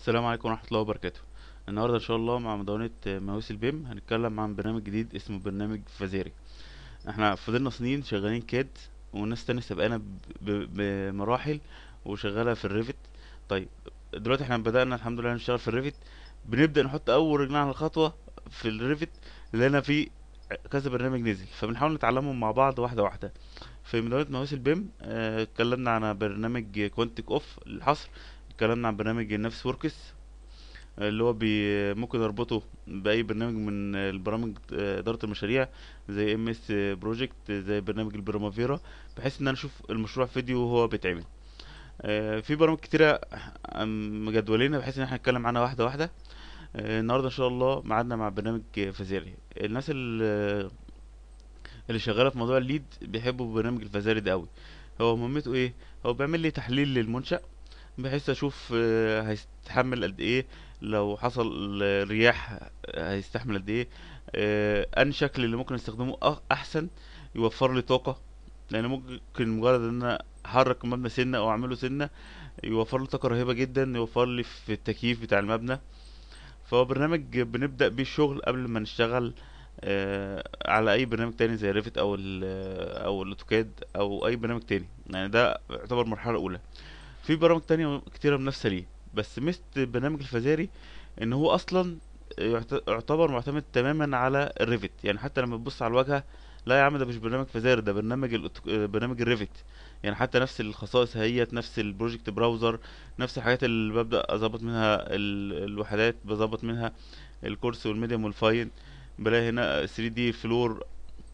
السلام عليكم ورحمة الله وبركاته النهاردة إن شاء الله مع مدونة ماوس البيم هنتكلم عن برنامج جديد اسمه برنامج فازاري احنا فضلنا سنين شغالين كاد وناس تانية سبقانا ب- ب- بمراحل وشغالة في الريفت طيب دلوقتي احنا بدأنا الحمد لله نشتغل في الريفت بنبدأ نحط أول رجلنا على الخطوة في الريفت لقينا في كذا برنامج نزل فبنحاول نتعلمهم مع بعض واحدة واحدة في مدونة ماوس البيم اه، اتكلمنا عن برنامج كوانتك اوف للحصر اتكلمنا عن برنامج النفس وركس اللي هو بي ممكن اربطه باي برنامج من البرامج آه، اداره المشاريع زي ام اس بروجكت زي برنامج البرامافيرا بحيث ان انا اشوف المشروع فيديو وهو بيتعمل آه، في برامج كتيره آم، مجدولينها بحيث ان احنا نتكلم عنها واحده واحده آه، النهارده ان شاء الله ميعادنا مع برنامج فازاري الناس اللي اللي شغاله في موضوع الليد بيحبوا برنامج الفازاري ده قوي هو مهمته ايه هو بيعمل لي تحليل للمنشأ بحيث اشوف آه، هيستحمل قد ايه لو حصل آه، رياح آه، هيستحمل قد ايه آه، انهي شكل اللي ممكن استخدمه أح- احسن يوفر لي طاقة لان ممكن مجرد ان انا احرك المبنى سنة او اعمله سنة يوفر لي طاقة رهيبة جدا يوفر لي في التكييف بتاع المبنى فهو برنامج بنبدأ بيه الشغل قبل ما نشتغل آه، على اي برنامج تاني زي ريفت او ال او الاوتوكاد او اي برنامج تاني يعني ده يعتبر مرحلة اولى في برامج تانية كتيرة منافسة ليه بس ميزة برنامج الفازاري ان هو اصلا يعت- يعتبر معتمد تماما على الريفت يعني حتى لما تبص على الواجهة لا يا عم ده مش برنامج فازاري ده برنامج الأوتو- برنامج الريفت يعني حتى نفس الخصائص هي نفس البروجكت براوزر نفس الحاجات اللي ببدأ اظبط منها ال- الوحدات بظبط منها الكورس والميديم والفاين بلاقي هنا 3D فلور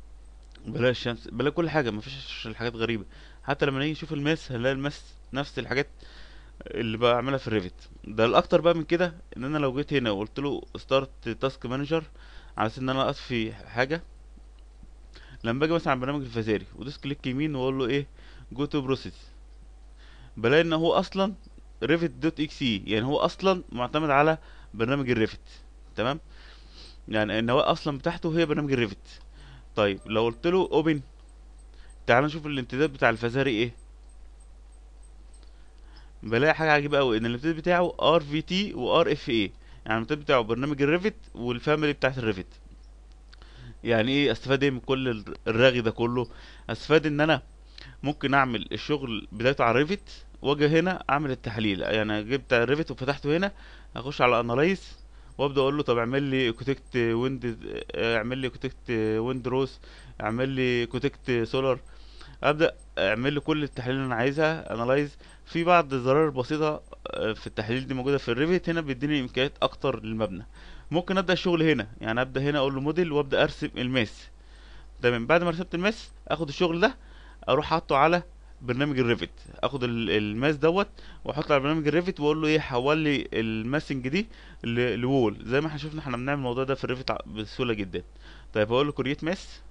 بلاقي الشمس بلاقي كل حاجة مفيش الحاجات غريبة حتى لما نيجي نشوف الماس هنلاقي الماس نفس الحاجات اللي بعملها في الريفت ده الاكتر بقى من كده ان انا لو جيت هنا وقلت له ستارت تاسك مانجر على اساس ان انا اطفي حاجه لما باجي مثلا على برنامج الفازاري ودوس كليك يمين واقول له ايه جو تو بروسيس بلاقي ان هو اصلا ريفت دوت اكس اي يعني هو اصلا معتمد على برنامج الريفت تمام يعني ان هو اصلا بتاعته هي برنامج الريفت طيب لو قلت له اوبن تعال نشوف الامتداد بتاع الفازاري ايه بلاقي حاجه عجيبه قوي ان الامتداد بتاعه ار في تي وار اف اي يعني الامتداد بتاعه برنامج الريفت والفاميلي بتاعت الريفت يعني ايه استفاد ايه من كل الر- الرغي ده كله استفاد ان انا ممكن اعمل الشغل بدايته على الريفت واجي هنا اعمل التحليل يعني جبت الريفت وفتحته هنا اخش على انالايز وابدا اقول له طب اعمل لي ايكوتكت ويند اعمل لي ايكوتكت ويند روز اعمل لي ايكوتكت سولار ابدا اعمل لي كل التحاليل اللي انا عايزها انالايز في بعض الزراير بسيطه آه، في التحليل دي موجوده في الريفت هنا بيديني امكانيات اكتر للمبنى ممكن ابدا الشغل هنا يعني ابدا هنا اقول له موديل وابدا ارسم الماس تمام بعد ما رسمت الماس اخد الشغل ده اروح حاطه على برنامج الريفت اخد ال- الماس دوت واحطه على برنامج الريفت واقول له ايه حول لي الماسنج دي ل- لوول زي ما احنا شفنا احنا بنعمل الموضوع ده في الريفت ع- بسهوله جدا طيب هقول له كرييت ماس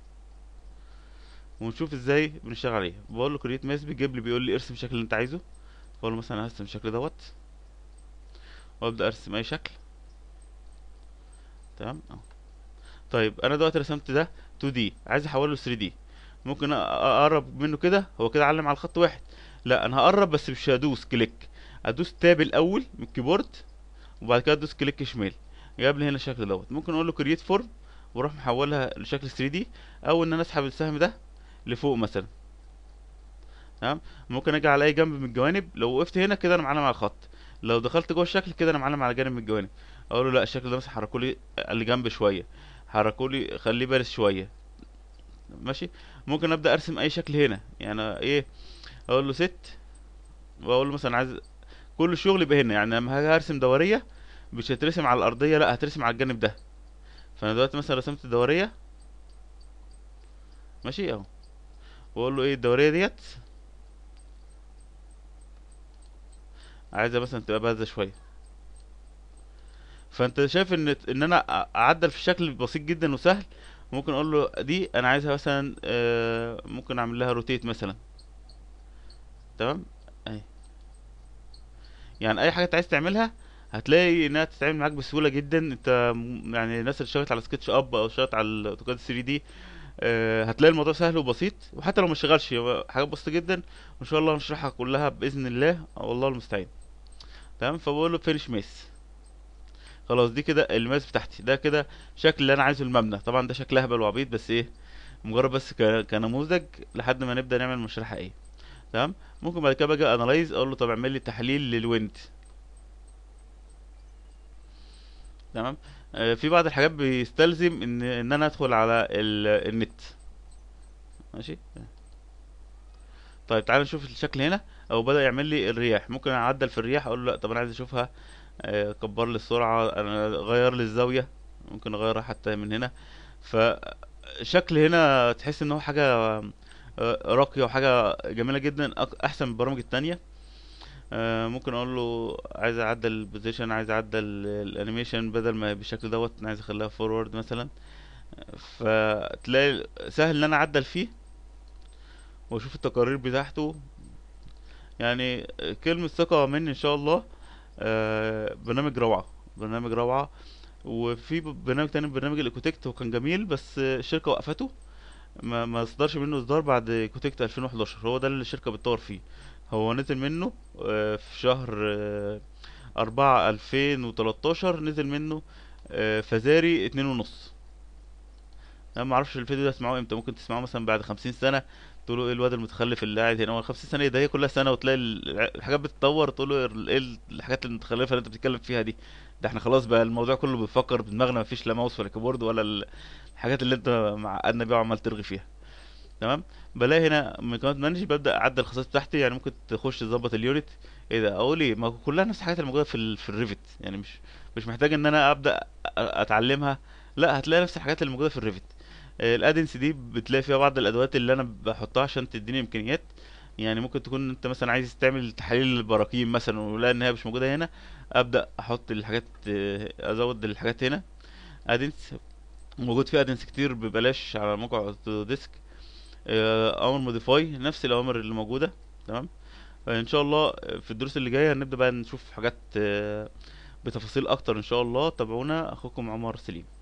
ونشوف ازاي بنشتغل عليه بقول له كرييت ماس بيجيب لي بيقول لي ارسم الشكل اللي انت عايزه بقول له مثلا هرسم الشكل دوت وابدا ارسم اي شكل تمام اهو طيب انا دلوقتي رسمت ده 2 دي عايز احوله ل 3 دي ممكن أ- اقرب منه كده هو كده علم على الخط واحد لا انا هقرب بس مش هدوس كليك ادوس تاب الاول من الكيبورد وبعد كده ادوس كليك شمال جاب لي هنا الشكل دوت ممكن اقول له كرييت فورم واروح محولها لشكل 3 دي او ان انا اسحب السهم ده لفوق مثلا تمام ممكن اجي على اي جنب من الجوانب لو وقفت هنا كده انا معلم على الخط لو دخلت جوه الشكل كده انا معلم على جانب من الجوانب اقول له لا الشكل ده مثلا حركولي لجنب شويه حركولي خليه بارز شويه ماشي ممكن ابدا ارسم اي شكل هنا يعني ايه اقول له ست واقول له مثلا عايز كل الشغل يبقى هنا يعني لما هاجي ارسم دوريه مش هترسم على الارضيه لا هترسم على الجانب ده فانا دلوقتي مثلا رسمت دوريه ماشي اهو واقول له ايه الدوريه ديت عايزها مثلا تبقى بارزه شويه فانت شايف ان ان انا أ- اعدل في الشكل بسيط جدا وسهل ممكن اقول له دي انا عايزها مثلا آه، ممكن اعمل لها روتيت مثلا تمام اهي يعني اي حاجه انت عايز تعملها هتلاقي انها تتعمل معاك بسهوله جدا انت م- يعني الناس اللي اشتغلت على سكتش اب او اشتغلت على الاوتوكاد 3 دي آه، هتلاقي الموضوع سهل وبسيط وحتى لو ما اشتغلش هو حاجات بسيطه جدا وان شاء الله هنشرحها كلها باذن الله والله المستعان تمام فبقول له فينيش ميس خلاص دي كده الماس بتاعتي ده كده شكل اللي انا عايزه المبنى طبعا ده شكل اهبل وعبيط بس ايه مجرد بس ك- كنموذج لحد ما نبدا نعمل مشاريع حقيقيه تمام ممكن بعد كده باجي انالايز اقول له طب اعمل لي تحليل للويند تمام آه في بعض الحاجات بيستلزم ان ان انا ادخل على ال- النت ماشي طيب تعال نشوف الشكل هنا او بدأ يعمل لي الرياح ممكن اعدل في الرياح اقول له لا طب انا عايز اشوفها آه، كبر لي السرعة انا غير لي الزاوية ممكن اغيرها حتى من هنا فشكل هنا تحس ان هو حاجة آه، راقية وحاجة جميلة جدا أك- احسن من البرامج التانية آه، ممكن اقول له عايز اعدل البوزيشن عايز اعدل الانيميشن بدل ما بالشكل دوت انا عايز اخليها فورورد مثلا فتلاقي سهل ان انا اعدل فيه واشوف التقارير بتاعته يعني كلمة ثقة مني ان شاء الله آه، برنامج روعة برنامج روعة وفي ب- برنامج تاني برنامج الايكوتكت هو كان جميل بس الشركة وقفته ما ما صدرش منه اصدار بعد ايكوتكت 2011 هو ده اللي الشركة بتطور فيه هو نزل منه آه، في شهر آه، أربعة ألفين وتلاتاشر نزل منه آه، فزاري اتنين ونص انا ما اعرفش الفيديو ده اسمعوه امتى ممكن تسمعوه مثلا بعد خمسين سنة تقولوا ايه الواد المتخلف اللي قاعد هنا هو خمسين سنة إيه ده هي كلها سنة وتلاقي ال- الحاجات بتتطور تقولوا ايه الحاجات المتخلفة اللي انت بتتكلم فيها دي ده احنا خلاص بقى الموضوع كله بيفكر بدماغنا مفيش لا ماوس ولا كيبورد ولا ال- الحاجات اللي انت معقدنا بيها وعمال ترغي فيها تمام بلاقي هنا ميكانيك مانج ببدا اعدل الخصائص بتاعتي يعني ممكن تخش تظبط اليونت ايه ده اقول ايه ما كلها نفس الحاجات اللي موجوده في ال في الريفت يعني مش مش محتاج ان انا ابدا أ- اتعلمها لا هتلاقي نفس الحاجات اللي موجوده في الريفت الادنس دي بتلاقي فيها بعض الادوات اللي انا بحطها عشان تديني امكانيات يعني ممكن تكون انت مثلا عايز تعمل تحاليل للبراكين مثلا ولا ان هي مش موجوده هنا ابدا احط الحاجات آه، ازود الحاجات هنا ادنس موجود في ادنس كتير ببلاش على موقع اوتوديسك آه، اوامر موديفاي نفس الاوامر اللي موجوده تمام ان شاء الله في الدروس اللي جايه هنبدا بقى نشوف حاجات آه، بتفاصيل اكتر ان شاء الله تابعونا اخوكم عمر سليم